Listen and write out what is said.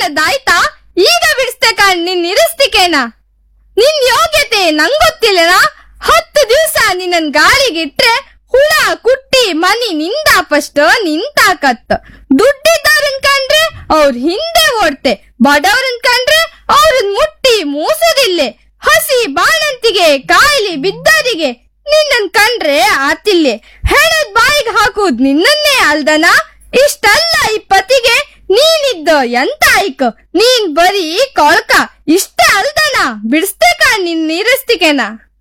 ಹೇಳದಾಯ್ತಾ ಈಗ ಬಿಡಿಸ್ತೆ ಕಾಣ್ ನಿನ್ ನಿರಸ್ತಿಕೇನ ನಿನ್ ಯೋಗ್ಯತೆ ನಂಗೊತ್ತಿಲ್ಲನ ಹತ್ತು ದಿವ್ಸ ನಿನ್ನನ್ ಗಾಳಿಗಿಟ್ರೆ ಹುಳ ಕುಟ್ಟಿ ಮನಿ ನಿಂದ ಫಸ್ಟ್ ನಿಂತಾಕತ್ತ ದುಡ್ಡಿದ್ದವ್ರನ್ ಕಂಡ್ರೆ ಅವ್ರ ಹಿಂದೆ ಓಡ್ತೆ ಬಡವ್ರನ್ ಕಂಡ್ರೆ ಅವ್ರನ್ ಮುಟ್ಟಿ ಮೂಸುದಿಲ್ಲೆ ಹಸಿ ಬಾಣಂತಿಗೆ ಕಾಯಿಲೆ ಬಿದ್ದವರಿಗೆ ನಿನ್ನನ್ ಕಂಡ್ರೆ ಆತಿಲ್ಲೆ ಹೆಣದ್ ಬಾಯಿಗೆ ಹಾಕುದ್ ನಿನ್ನನ್ನೇ ಅಲ್ದನ ಇಷ್ಟಲ್ಲ ಈ ಪತಿಗೆ ನೀನಿದ್ದ ಎಂತ ಐಕ ನೀನ್ ಬರೀ ಕೊಳ್ಕ ಇಷ್ಟೇ ಅಲ್ದನ ಬಿಡಿಸ್ತೆ ಕಾಣ್ ನಿನ್ ನೀರಸ್ತಿಕೆನ